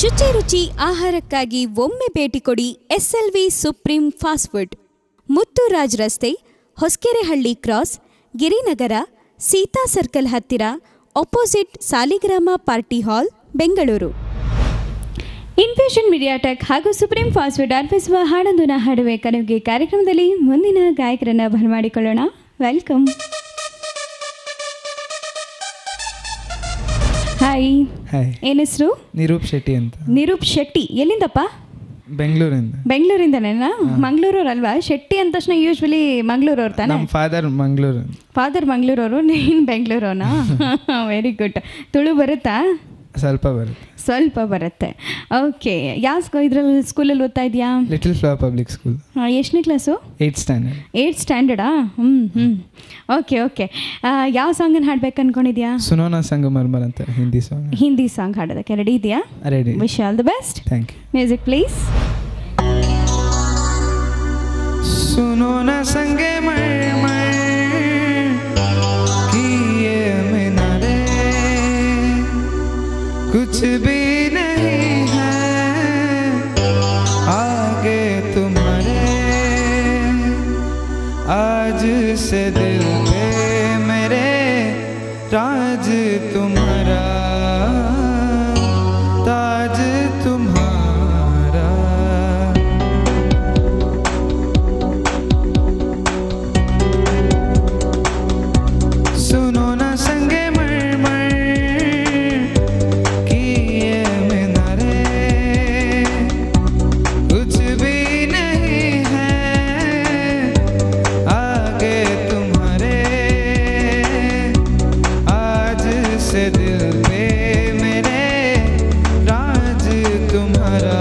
ಶುಚಿ ರುಚಿ ಆಹಾರಕ್ಕಾಗಿ ಒಮ್ಮೆ ಭೇಟಿ ಕೊಡಿ SLV supreme fast food Muthuraj ರಸ್ತೆ ಹೊಸಕೆರೆಹಳ್ಳಿ ಕ್ರಾಸ್ ಗಿರಿನಗರ ಸೀತಾ ಸರ್ಕಲ್ ಹತ್ತಿರ opposite Saligrama party hall Bengaluru infusion media tech ಹಾಗೂ ಸುಪ್ರೀಂ ಫಾಸ್ಟ್ ಫುಡ್ ಅರ್ಪಿಸುವ ಹಾಡೊಂದನ್ನು ಹಾಡುವೆ ಕನವಿಗೆ ಕಾರ್ಯಕ್ರಮದಲ್ಲಿ ಮುಂದಿನ ಗಾಯಕರನ್ನು ಬರಮಾಡಿಕೊಳ್ಳೋಣ ವೆಲ್ಕಮ್ ಹಾಯ್ ಹಾಯ್ ಏನ್ ಹೆಸರು ನಿರೂಪ್ ಶೆಟ್ಟಿ ಅಂತ ನಿರೂಪ್ ಶೆಟ್ಟಿ ಎಲ್ಲಿಂದಪ್ಪ ಬೆಂಗಳೂರಿಂದ ಬೆಂಗಳೂರಿಂದನೇನಾ ಮಂಗಳೂರಲ್ವಾ ಶೆಟ್ಟಿ ಅಂದ ತಕ್ಷಣ ಯೂಶ್ವಲಿ ಮಂಗಳೂರವ್ರು ತಾನೆ ನಮ್ಮ ಫಾದರ್ ಮಂಗಳೂರು ಫಾದರ್ ಮಂಗಳೂರವರು ನೀನು ಬೆಂಗಳೂರವನಾ ವೆರಿ ಗುಡ್ ತುಳು ಬರುತ್ತಾ ಸ್ವಲ್ಪ ಬರುತ್ತೆ ಸ್ವಲ್ಪ ಬರುತ್ತೆ ಓಕೆ ಯಾವ ಸ್ಕೂ ಇದ್ರಲ್ಲಿ ಸ್ಕೂಲಲ್ಲಿ ಓದ್ತಾ ಇದೆಯಾ ಲಿಟಲ್ ಫ್ಲವರ್ ಪಬ್ಲಿಕ್ ಸ್ಕೂಲ್ ಎಷ್ಟನೇ ಕ್ಲಾಸು ಏಯ್ಟ್ ಸ್ಟ್ಯಾಂಡರ್ಡ್ ಏಯ್ಟ್ ಸ್ಟ್ಯಾಂಡರ್ಡಾ ಹ್ಞೂ ಹ್ಞೂ ಓಕೆ ಓಕೆ ಯಾವ ಸಾಂಗನ್ನು ಹಾಡ್ಬೇಕು ಅನ್ಕೊಂಡಿದ್ಯಾ ಸುನೋನಾ ಸಂಗಮರ್ಮರ್ ಅಂತ ಹಿಂದಿ ಸಾಂಗ್ ಹಿಂದಿ ಸಾಂಗ್ ಹಾಡೋದಕ್ಕೆ ರೆಡಿ ಇದೆಯಾ ready wish all the best thank you music please सुनो न संगे मर कि ये मीनारे कुछ भी नहीं है आगे तुम्हारे आज से दिल पे मेरे राज तुम्हारा ताज तुम्हारा सुनो ना संगे मर मर कि ये मीनारे कुछ भी नहीं है आगे तुम्हारे आज से दिल पे मेरे राज तुम्हारा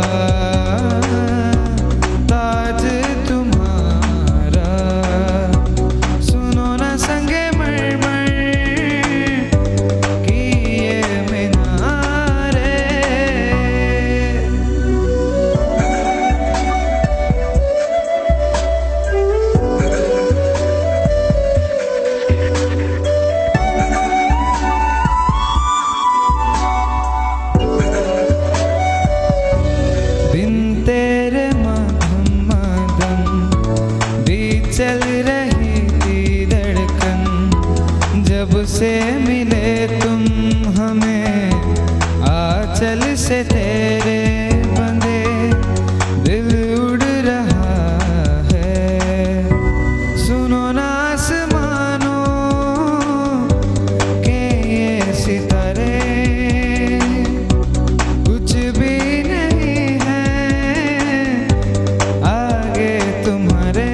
ताज तुम्हारा सुनो ना संगे मर मर कि ये मीनारे बिन तेरे मधम मदम भी चल रही थी धड़कन जब से मिले तुम हमें आंचल से तेरे बंधे दिल उड़ रहा है सुनो ना आसमानों के ये सितारे कुछ भी नहीं है आगे तुम्हारे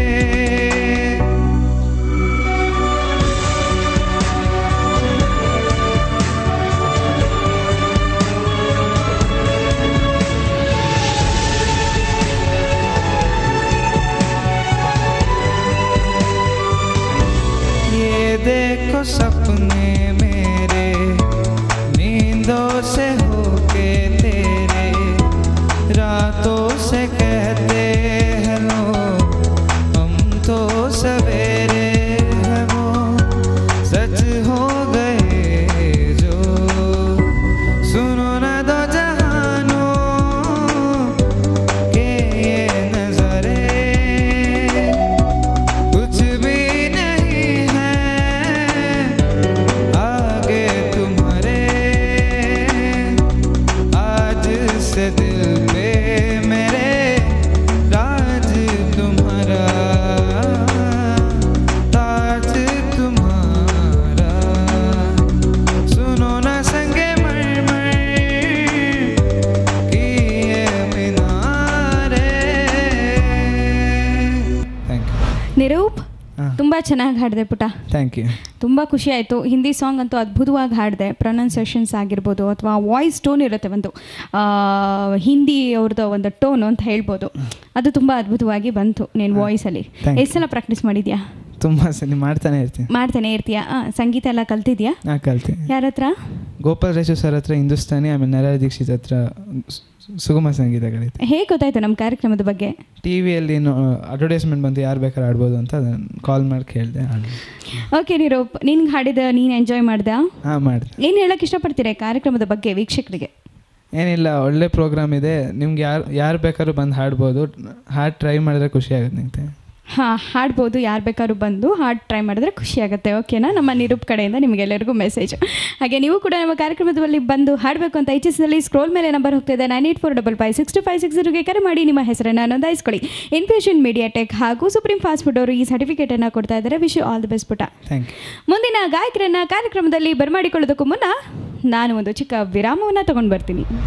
ये देखो सपने मेरे नींदों से होके तेरे रातों से कहते हैं लोग हम तो सवेरे हैं वो सच हो गए जो सुनो ना दो जहानों के ये नजरे कुछ भी नहीं है आगे तुम्हारे आज से दिल पे मेरे राज तुम्हारा ताज तुम्हारा सुनो ना संगे मर मर कि ये मीनारे थैंक यू ನಿರೂಪ್ ಹಾಂ ತುಂಬ ಚೆನ್ನಾಗಿ ಹಾಡಿದೆ ಪುಟ ಥ್ಯಾಂಕ್ ಯು ತುಂಬ ಖುಷಿ ಆಯಿತು ಹಿಂದಿ ಸಾಂಗ್ ಅಂತೂ ಅದ್ಭುತವಾಗಿ ಹಾಡಿದೆ ಪ್ರೊನೌನ್ಸೇಷನ್ಸ್ ಆಗಿರ್ಬೋದು ಅಥವಾ ವಾಯ್ಸ್ ಟೋನ್ ಇರುತ್ತೆ ಒಂದು ಆ, ಹಿಂದಿ ಅವ್ರದ್ದು ಒಂದು ಟೋನು ಅಂತ ಹೇಳ್ಬೋದು ಅದು ತುಂಬ ಅದ್ಭುತವಾಗಿ ಬಂತು ನೀನು ವಾಯ್ಸಲ್ಲಿ Thank you. ಎಷ್ಟು ಸಲ ಪ್ರಾಕ್ಟೀಸ್ ಮಾಡಿದ್ಯಾ ತುಂಬ ಸಲ ಮಾಡ್ತಾನೆ ಇರ್ತೀನಿ ಮಾಡ್ತಾನೆ ಇರ್ತೀಯಾ ಆ, ಸಂಗೀತ ಎಲ್ಲ ಕಲ್ತಿದ್ಯಾ ನಾ ಕಲ್ತೀನಿ ಯಾರ ಹತ್ರ ಗೋಪಾಲ್ ರೇಷು ಸರ್ ಹತ್ರ ಹಿಂದೂಸ್ತಾನಿ ಆಮೇಲೆ ನರ ದೀಕ್ಷಿತ್ ಹತ್ರ ಸು- ಸುಗಮ ಸಂಗೀತ ಕಲಿತೆ ಹೇಗೆ ಗೊತ್ತಾಯ್ತು ನಮ್ಮ ಕಾರ್ಯಕ್ರಮದ ಬಗ್ಗೆ ಟಿ ವಿಯಲ್ಲಿ ಅಡ್ವರ್ಟೈಸ್ಮೆಂಟ್ ಬಂದು ಯಾರು ಬೇಕಾದ್ರೆ ಆಡ್ಬೋದು ಅಂತ ಕಾಲ್ ಮಾಡಿ ಕೇಳಿದೆ ಓಕೆ ನಿರೂಪ್ ನಿನ್ಗೆ ಹಾಡಿದ ನೀನು ಎಂಜಾಯ್ ಮಾಡ್ದ ಹಾಂ ಮಾಡಿದೆ ಏನು ಹೇಳಕ್ಕೆ ಇಷ್ಟಪಡ್ತೀರಾ ಈ ಕಾರ್ಯಕ್ರಮದ ಬಗ್ಗೆ ವೀಕ್ಷಕರಿಗೆ ಏನಿಲ್ಲ ಒಳ್ಳೆ ಪ್ರೋಗ್ರಾಮ್ ಇದೆ ನಿಮ್ಗೆ ಯಾರು ಯಾರು ಬೇಕಾದ್ರೂ ಬಂದು ಹಾಡ್ಬೋದು ಹಾಡು ಟ್ರೈ ಮಾಡಿದ್ರೆ ಖುಷಿ ಆಗುತ್ತೆ ನಿಂಗೆ ಹಾಂ ಹಾಡ್ಬೋದು ಯಾರು ಬೇಕಾದ್ರೂ ಬಂದು ಹಾಡು ಟ್ರೈ ಮಾಡಿದ್ರೆ ಖುಷಿ ಆಗುತ್ತೆ ಓಕೆನಾ ನಮ್ಮ ನಿರೂಪ್ ಕಡೆಯಿಂದ ನಿಮಗೆಲ್ಲರಿಗೂ ಮೆಸೇಜ್ ಹಾಗೆ ನೀವು ಕೂಡ ನಮ್ಮ ಕಾರ್ಯಕ್ರಮದಲ್ಲಿ ಬಂದು ಹಾಡಬೇಕು ಅಂತ ಇಚ್ಛಿಸಿದಲ್ಲಿ ಸ್ಕ್ರೋಲ್ ಮೇಲೆ ನಂಬರ್ ಹೋಗ್ತಿದೆ nine eight four double five six two five six ಜೀರೋಗೆ ಕರೆ ಮಾಡಿ ನಿಮ್ಮ ಹೆಸರನ್ನು ನೋಂದಾಯಿಸ್ಕೊಳ್ಳಿ ಇನ್ಫ್ಯೂಷನ್ ಮೀಡಿಯಾ ಟೆಕ್ ಹಾಗೂ ಸುಪ್ರೀಂ ಫಾಸ್ಟ್ ಫುಡ್ ಅವರು ಈ ಸರ್ಟಿಫಿಕೇಟನ್ನು ಕೊಡ್ತಾ ಇದ್ದಾರೆ ವಿಶ್ ಆಲ್ ದಿ ಬೆಸ್ಟ್ ಪುಟ ಥ್ಯಾಂಕ್ ಯು ಮುಂದಿನ ಗಾಯಕರನ್ನ ಕಾರ್ಯಕ್ರಮದಲ್ಲಿ ಬರಮಾಡಿಕೊಳ್ಳೋದಕ್ಕೂ ಮುನ್ನ ನಾನು ಒಂದು ಚಿಕ್ಕ ವಿರಾಮವನ್ನು ತಗೊಂಡು ಬರ್ತೀನಿ